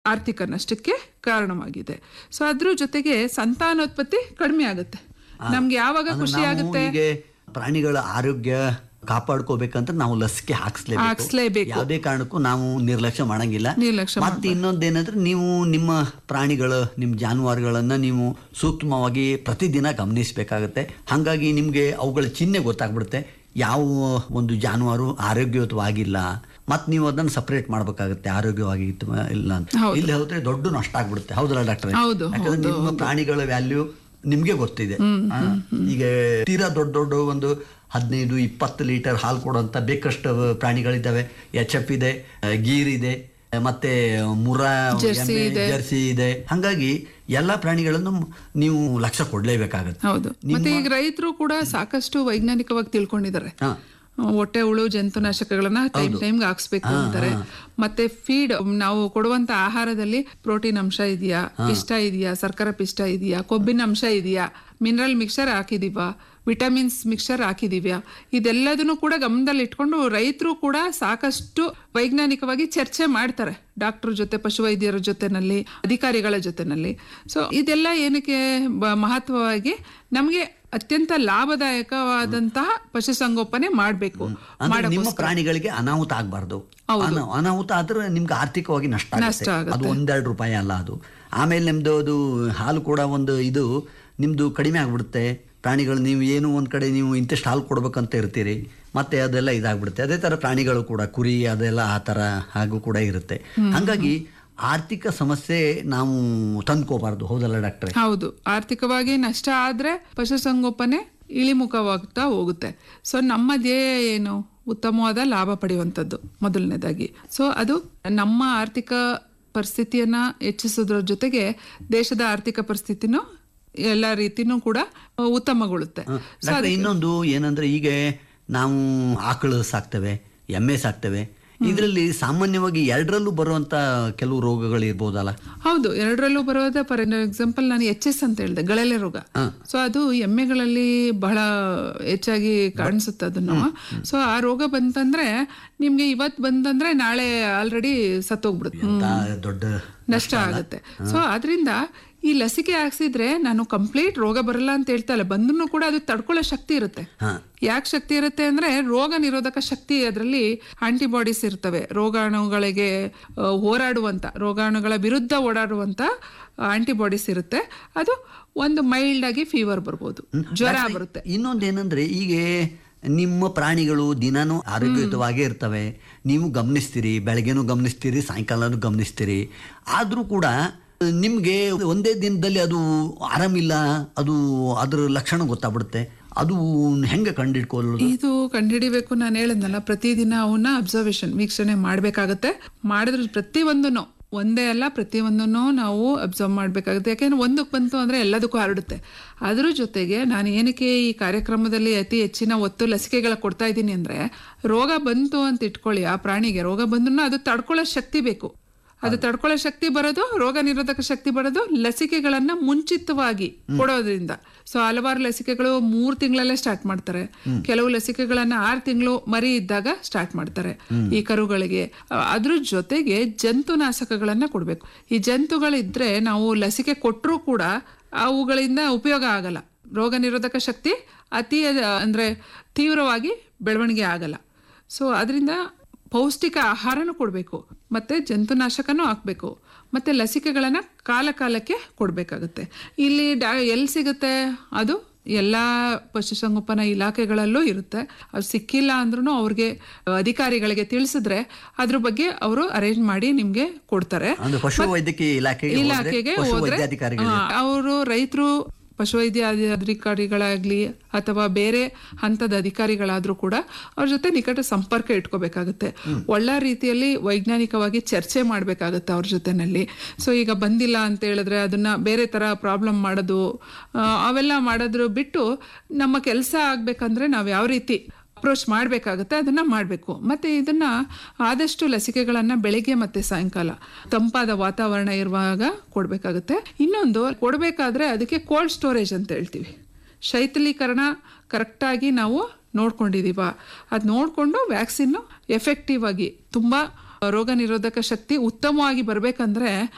ಆರ್ಥಿಕ ನಷ್ಟಕ್ಕೆ ಕಾರಣವಾಗಿದೆ ಸೊ ಅದ್ರ ಜೊತೆಗೆ ಸಂತಾನೋತ್ಪತ್ತಿ ಕಡಿಮೆ ಆಗುತ್ತೆ ನಮ್ಗೆ ಯಾವಾಗ ಅಂದ್ರೆ ಖುಷಿ ನಾವು ಆಗುತ್ತೆ ಹೀಗೆ ಪ್ರಾಣಿಗಳ ಆರೋಗ್ಯ ಕಾಪಾಡ್ಕೋಬೇಕಂತ ನಾವು ಲಸಿಕೆ ಹಾಕ್ಸ್ಲೇಬೇಕು ಹಾಕ್ಸ್ಲೇಬೇಕು. ಯಾವುದೇ ಕಾರಣಕ್ಕೂ ನಾವು ನಿರ್ಲಕ್ಷ್ಯ ಮಾಡಂಗಿಲ್ಲ ನಿರ್ಲಕ್ಷ್ಯ ಮತ್ತೆ ಇನ್ನೊಂದೇನಂದ್ರೆ ನೀವು ನಿಮ್ಮ ಪ್ರಾಣಿಗಳು ನಿಮ್ಮ ಜಾನುವಾರುಗಳನ್ನ ನೀವು ಸೂಕ್ಷ್ಮವಾಗಿ ಪ್ರತಿದಿನ ಗಮನಿಸಬೇಕಾಗತ್ತೆ ಹಾಗಾಗಿ ನಿಮಗೆ ಅವುಗಳ ಚಿಹ್ನೆ ಗೊತ್ತಾಗ್ಬಿಡುತ್ತೆ ಯಾವ ಒಂದು ಜಾನುವಾರು ಆರೋಗ್ಯಯುತವಾಗಿಲ್ಲ ಮತ್ತೆ ನೀವು ಅದನ್ನ ಸಪರೇಟ್ ಮಾಡ್ಬೇಕಾಗತ್ತೆ ಆರೋಗ್ಯವಾಗಿತ್ತು ಇಲ್ಲ ಅಂತ ಇಲ್ಲಿ ಹೋದ್ರೆ ದೊಡ್ಡ ನಷ್ಟ ಆಗ್ಬಿಡುತ್ತೆ ಹೌದಲ್ಲ ಡಾಕ್ಟರ್ ಹೌದು, ಯಾಕಂದ್ರೆ ನಿಮ್ಮ ಪ್ರಾಣಿಗಳ ವ್ಯಾಲ್ಯೂ ನಿಮ್ಗೆ ಗೊತ್ತಿದೆ ಆ, ಈಗ ತೀರಾ ದೊಡ್ಡ ದೊಡ್ಡ ಒಂದು ಹದಿನೈದು ಇಪ್ಪತ್ತು ಲೀಟರ್ ಹಾಲು ಕೊಡುವಂತ ಬೇಕಷ್ಟು ಪ್ರಾಣಿಗಳಿದ್ದಾವೆ ಎಚ್ ಎಫ್ ಇದೆ ಆ, ಗೀರ್ ಇದೆ ಮತ್ತೆ ಮುರಾ ಜರ್ಸಿ ಎಮ್ಮೆ, ಇದೆ. ಜರ್ಸಿ ಇದೆ ಹಾಗಾಗಿ ಎಲ್ಲಾ ಪ್ರಾಣಿಗಳನ್ನು ನೀವು ಲಕ್ಷ್ಯ ಕೊಡ್ಲೇಬೇಕಾಗತ್ತೆ ಹೌದು ಮತ್ತೆ ಈಗ ರೈತರು ಕೂಡ ಸಾಕಷ್ಟು ವೈಜ್ಞಾನಿಕವಾಗಿ ತಿಳ್ಕೊಂಡಿದ್ದಾರೆ ಹಾ ಹೊಟ್ಟೆ ಹುಳು ಜಂತುನಾಶಕಗಳನ್ನ ಟೈಮ್ ಟೈಮ್ಗೆ ಹಾಕ್ಸ್ಬೇಕು ಅಂತಾರೆ ಮತ್ತೆ ಫೀಡ್ ನಾವು ಕೊಡುವಂತ ಆಹಾರದಲ್ಲಿ ಪ್ರೋಟೀನ್ ಅಂಶ ಇದೆಯಾ ಪಿಷ್ಟ ಇದೆಯಾ ಸರ್ಕರ ಪಿಷ್ಟ ಇದೆಯಾ ಕೊಬ್ಬಿನ ಅಂಶ ಇದೆಯಾ ಮಿನರಲ್ ಮಿಕ್ಸರ್ ಹಾಕಿದೀವಾ ವಿಟಮಿನ್ಸ್ ಮಿಕ್ಸರ್ ಹಾಕಿದೀವ್ಯಾ ಇದೆಲ್ಲದನ್ನು ಕೂಡ ಗಮನದಲ್ಲಿ ಇಟ್ಕೊಂಡು ರೈತರು ಕೂಡ ಸಾಕಷ್ಟು ವೈಜ್ಞಾನಿಕವಾಗಿ ಚರ್ಚೆ ಮಾಡ್ತಾರೆ ಡಾಕ್ಟರ್ ಜೊತೆ ಪಶುವೈದ್ಯರ ಜೊತೆನಲ್ಲಿ ಅಧಿಕಾರಿಗಳ ಜೊತೆನಲ್ಲಿ ಸೊ ಇದೆಲ್ಲ ಏನಕ್ಕೆ ಬ- ಮಹತ್ವವಾಗಿ ನಮಗೆ ಅತ್ಯಂತ ಲಾಭದಾಯಕವಾದಂತಹ ಪಶುಸಂಗೋಪನೆ ಮಾಡಬೇಕು ಅಂದ್ರೆ ನಿಮ್ಮ ಪ್ರಾಣಿಗಳಿಗೆ ಅನಾಹುತ ಆಗಬಾರ್ದು ಅನಾಹುತ ಆದ್ರೆ ನಿಮ್ಗೆ ಆರ್ಥಿಕವಾಗಿ ನಷ್ಟ ನಷ್ಟ ಆಗುತ್ತೆ ಅದು ಒಂದೆರಡು ರೂಪಾಯಿ ಅಲ್ಲ ಅದು ಆಮೇಲೆ ನಿಮ್ದು ಅದು ಹಾಲು ಕೂಡ ಒಂದು ಇದು ನಿಮ್ದು ಕಡಿಮೆ ಆಗ್ಬಿಡುತ್ತೆ ಪ್ರಾಣಿಗಳು ನೀವು ಏನು ಒಂದ್ ಕಡೆ ನೀವು ಇಂತಿಷ್ಟು ಹಾಲು ಕೊಡ್ಬೇಕಂತ ಇರ್ತೀರಿ ಮತ್ತೆ ಅದೆಲ್ಲ ಇದಾಗ್ಬಿಡುತ್ತೆ ಅದೇ ತರ ಪ್ರಾಣಿಗಳು ಕೂಡ ಕುರಿ ಅದೆಲ್ಲ ಆ ತರ ಹಾಗೂ ಕೂಡ ಇರುತ್ತೆ ಹಂಗಾಗಿ ಆರ್ಥಿಕ ಸಮಸ್ಯೆ ನಾವು ತಂದ್ಕೋಬಾರ್ದು ಹೌದಲ್ಲ ಡಾಕ್ಟ್ರೆ ಹೌದು ಆರ್ಥಿಕವಾಗಿ ನಷ್ಟ ಆದ್ರೆ ಪಶುಸಂಗೋಪನೆ ಇಳಿಮುಖವಾಗ್ತಾ ಹೋಗುತ್ತೆ ಸೊ ನಮ್ಮ ಧ್ಯೇಯ ಏನು ಉತ್ತಮವಾದ ಲಾಭ ಪಡೆಯುವಂಥದ್ದು ಮೊದಲನೇದಾಗಿ ಸೊ ಅದು ನಮ್ಮ ಆರ್ಥಿಕ ಪರಿಸ್ಥಿತಿಯನ್ನ ಹೆಚ್ಚಿಸೋದ್ರ ಜೊತೆಗೆ ದೇಶದ ಆರ್ಥಿಕ ಪರಿಸ್ಥಿತಿನೂ ಎಲ್ಲ ರೀತಿನೂ ಕೂಡ ಉತ್ತಮಗೊಳ್ಳುತ್ತೆ ಡಾಕ್ಟ್ರೆ ಇನ್ನೊಂದು ಏನಂದ್ರೆ ಈಗ ನಾವು ಆಕಳು ಸಾಕ್ತೇವೆ ಎಮ್ಮೆ ಸಾಕ್ತೇವೆ ಇದರಲ್ಲಿ ಸಾಮಾನ್ಯವಾಗಿ ಎರಡರಲ್ಲೂ ಬರುವಂತ ಕೆಲವು ರೋಗಗಳು ಇರ್ಬೋದಲ್ಲ ಹೌದು ಎರಡರಲ್ಲೂ ಬರೋದ ಫಾರ್ ಎಕ್ಸಾಂಪಲ್ ನಾನು ಎಚ್ ಎಸ್ ಅಂತ ಹೇಳಿದೆ ಗಳಲೆ ರೋಗ ಸೊ ಅದು ಎಮ್ಮೆಗಳಲ್ಲಿ ಬಹಳ ಹೆಚ್ಚಾಗಿ ಕಾಣಿಸುತ್ತೆ ಅದನ್ನು ಸೊ ಆ ರೋಗ ಬಂತಂದ್ರೆ ನಿಮ್ಗೆ ಇವತ್ ಬಂತಂದ್ರೆ ನಾಳೆ ಆಲ್ರೆಡಿ ಸತ್ತೋಗ್ಬಿಡುತ್ತೆ ಅಂತ ದೊಡ್ಡ ನಷ್ಟ ಆಗುತ್ತೆ ಸೊ ಅದರಿಂದ ಈ ಲಸಿಕೆ ಹಾಕ್ಸಿದ್ರೆ ನಾನು ಕಂಪ್ಲೀಟ್ ರೋಗ ಬರಲ್ಲ ಅಂತ ಹೇಳ್ತಾ ಇಲ್ಲ ಬಂದ್ರು ಕೂಡ ಅದು ತಡ್ಕೊಳ್ಳೋ ಶಕ್ತಿ ಇರುತ್ತೆ ಹಾ ಯಾಕೆ ಶಕ್ತಿ ಇರುತ್ತೆ ಅಂದ್ರೆ ರೋಗ ನಿರೋಧಕ ಶಕ್ತಿ ಅದರಲ್ಲಿ ಆಂಟಿಬಾಡೀಸ್ ಇರ್ತವೆ ರೋಗಾಣುಗಳಿಗೆ ಆ, ಹೋರಾಡುವಂತ ರೋಗಾಣುಗಳ ವಿರುದ್ಧ ಓಡಾಡುವಂತ ಆಂಟಿಬಾಡೀಸ್ ಇರುತ್ತೆ ಅದು ಒಂದು ಮೈಲ್ಡ್ ಆಗಿ ಫೀವರ್ ಬರ್ಬೋದು ಜ್ವರ ಬರುತ್ತೆ ಇನ್ನೊಂದೇನಂದ್ರೆ ಈಗ ನಿಮ್ಮ ಪ್ರಾಣಿಗಳು ದಿನಾನು ಆರೋಗ್ಯಯುತವಾಗೇ ಇರ್ತವೆ ನೀವು ಗಮನಿಸ್ತೀರಿ ಬೆಳಗ್ಗೆನೂ ಗಮನಿಸ್ತೀರಿ ಸಾಯಂಕಾಲನೂ ಗಮನಿಸ್ತೀರಿ ಆದ್ರೂ ಕೂಡ ನಿಮ್ಗೆ ಒಂದೇ ದಿನದಲ್ಲಿ ಅದು ಆರಾಮಿಲ್ಲ ಅದು ಅದ್ರ ಲಕ್ಷಣ ಗೊತ್ತಾಗ್ಬಿಡುತ್ತೆ ಅದು ಹೆಂಗೆ ಕಂಡಿಡ್ಕೊಳ್ಳೋದು ಇದು ಕಂಡುಹಿಡಿಬೇಕು ನಾನು ಹೇಳಿದ್ನಲ್ಲ ಪ್ರತಿದಿನ ಅವನ್ನ ಅಬ್ಸರ್ವೇಷನ್ ವೀಕ್ಷಣೆ ಮಾಡ್ಬೇಕಾಗತ್ತೆ ಮಾಡಿದ್ರೆ ಪ್ರತಿಯೊಂದನ್ನು ಒಂದೇ ಅಲ್ಲ ಪ್ರತಿಯೊಂದನ್ನು ನಾವು ಅಬ್ಸರ್ವ್ ಮಾಡಬೇಕಾಗುತ್ತೆ ಯಾಕೆಂದ್ರೆ ಒಂದಕ್ಕೆ ಬಂತು ಅಂದ್ರೆ ಎಲ್ಲದಕ್ಕೂ ಹರಡುತ್ತೆ ಅದ್ರ ಜೊತೆಗೆ ನಾನು ಏನಕ್ಕೆ ಈ ಕಾರ್ಯಕ್ರಮದಲ್ಲಿ ಅತಿ ಹೆಚ್ಚಿನ ಒತ್ತು ಲಸಿಕೆಗಳ ಕೊಡ್ತಾ ಇದ್ದೀನಿ ಅಂದ್ರೆ ರೋಗ ಬಂತು ಅಂತ ಇಟ್ಕೊಳ್ಳಿ ಆ ಪ್ರಾಣಿಗೆ ರೋಗ ಬಂದ್ರು ಅದು ತಡ್ಕೊಳ್ಳೋ ಶಕ್ತಿ ಬೇಕು ಅದು ತಡ್ಕೊಳ್ಳೋ ಶಕ್ತಿ ಬರೋದು ರೋಗ ನಿರೋಧಕ ಶಕ್ತಿ ಬರೋದು ಲಸಿಕೆಗಳನ್ನ ಮುಂಚಿತವಾಗಿ ಕೊಡೋದ್ರಿಂದ ಸೊ ಹಲವಾರು ಲಸಿಕೆಗಳು ಮೂರ್ ತಿಂಗಳಲ್ಲೇ ಸ್ಟಾರ್ಟ್ ಮಾಡ್ತಾರೆ ಕೆಲವು ಲಸಿಕೆಗಳನ್ನ ಆರು ತಿಂಗಳು ಮರಿ ಇದ್ದಾಗ ಸ್ಟಾರ್ಟ್ ಮಾಡ್ತಾರೆ ಈ ಕರುಗಳಿಗೆ ಅ- ಅದ್ರ ಜೊತೆಗೆ ಜಂತುನಾಶಕಗಳನ್ನ ಕೊಡ್ಬೇಕು ಈ ಜಂತುಗಳಿದ್ರೆ ನಾವು ಲಸಿಕೆ ಕೊಟ್ಟರೂ ಕೂಡ ಅವುಗಳಿಂದ ಉಪಯೋಗ ಆಗಲ್ಲ ರೋಗ ನಿರೋಧಕ ಶಕ್ತಿ ಅತಿ ಅ- ಅಂದ್ರೆ ತೀವ್ರವಾಗಿ ಬೆಳವಣಿಗೆ ಆಗಲ್ಲ ಸೊ ಅದರಿಂದ ಪೌಷ್ಟಿಕ ಆಹಾರನೂ ಕೊಡಬೇಕು ಮತ್ತೆ ಜಂತುನಾಶಕನೂ ಹಾಕಬೇಕು ಮತ್ತೆ ಲಸಿಕೆಗಳನ್ನ ಕಾಲ ಕಾಲಕ್ಕೆ ಕೊಡಬೇಕಾಗುತ್ತೆ ಇಲ್ಲಿ ಡಾ ಎಲ್ಲಿ ಸಿಗುತ್ತೆ ಅದು ಎಲ್ಲ ಪಶುಸಂಗೋಪನಾ ಇಲಾಖೆಗಳಲ್ಲೂ ಇರುತ್ತೆ ಅದು ಸಿಕ್ಕಿಲ್ಲ ಅಂದ್ರೂ ಅವ್ರಿಗೆ ಅಧಿಕಾರಿಗಳಿಗೆ ತಿಳಿಸಿದ್ರೆ ಅದ್ರ ಬಗ್ಗೆ ಅವರು ಅರೇಂಜ್ ಮಾಡಿ ನಿಮ್ಗೆ ಕೊಡ್ತಾರೆ ಅಂದ್ರೆ ಪಶು ವೈದ್ಯಕೀಯ ಇಲಾಖೆಗೆ ಹೋದ್ರೆ ಇಲಾಖೆಗೆ ಪಶು ಹೋದ್ರೆ ವೈದ್ಯಾಧಿಕಾರಿಗಳು ಅವರು ರೈತರು ಪಶುವೈದ್ಯ ಅಧಿ- ಅಧಿಕಾರಿಗಳಾಗ್ಲಿ ಅಥವಾ ಬೇರೆ ಹಂತದ ಅಧಿಕಾರಿಗಳಾದ್ರೂ ಕೂಡ ಅವ್ರ ಜೊತೆ ನಿಕಟ ಸಂಪರ್ಕ ಇಟ್ಕೋಬೇಕಾಗುತ್ತೆ ಒಳ್ಳೆ ರೀತಿಯಲ್ಲಿ ವೈಜ್ಞಾನಿಕವಾಗಿ ಚರ್ಚೆ ಮಾಡ್ಬೇಕಾಗುತ್ತೆ ಅವ್ರ ಜೊತೆನಲ್ಲಿ ಸೊ ಈಗ ಬಂದಿಲ್ಲ ಅಂತ ಹೇಳಿದ್ರೆ ಅದನ್ನ ಬೇರೆ ತರ ಪ್ರಾಬ್ಲಮ್ ಮಾಡೋದು ಆ, ಅವೆಲ್ಲ ಮಾಡೋದ್ರ ಬಿಟ್ಟು ನಮ್ಮ ಕೆಲಸ ಆಗ್ಬೇಕಂದ್ರೆ ನಾವು ಯಾವ ರೀತಿ ಅಪ್ರೋಚ್ ಮಾಡಬೇಕಾಗುತ್ತೆ ಅದನ್ನ ಮಾಡಬೇಕು ಮತ್ತೆ ಇದನ್ನ ಆದಷ್ಟು ಲಸಿಕೆಗಳನ್ನ ಬೆಳಿಗ್ಗೆ ಮತ್ತೆ ಸಾಯಂಕಾಲ ತಂಪಾದ ವಾತಾವರಣ ಇರುವಾಗ ಕೊಡಬೇಕಾಗುತ್ತೆ ಇನ್ನೊಂದು ಕೊಡಬೇಕಾದ್ರೆ ಅದಕ್ಕೆ ಕೋಲ್ಡ್ ಸ್ಟೋರೇಜ್ ಅಂತ ಹೇಳ್ತೀವಿ ಶೈಥಲೀಕರಣ ಕರೆಕ್ಟಾಗಿ ನಾವು ನೋಡ್ಕೊಂಡಿದೀವ ಅದು ನೋಡಿಕೊಂಡು ವ್ಯಾಕ್ಸಿನ್ ಎಫೆಕ್ಟಿವ್ ಆಗಿ ತುಂಬ ರೋಗ ನಿರೋಧಕ ಶಕ್ತಿ ಉತ್ತಮವಾಗಿ ಬರಬೇಕಂದ್ರೆ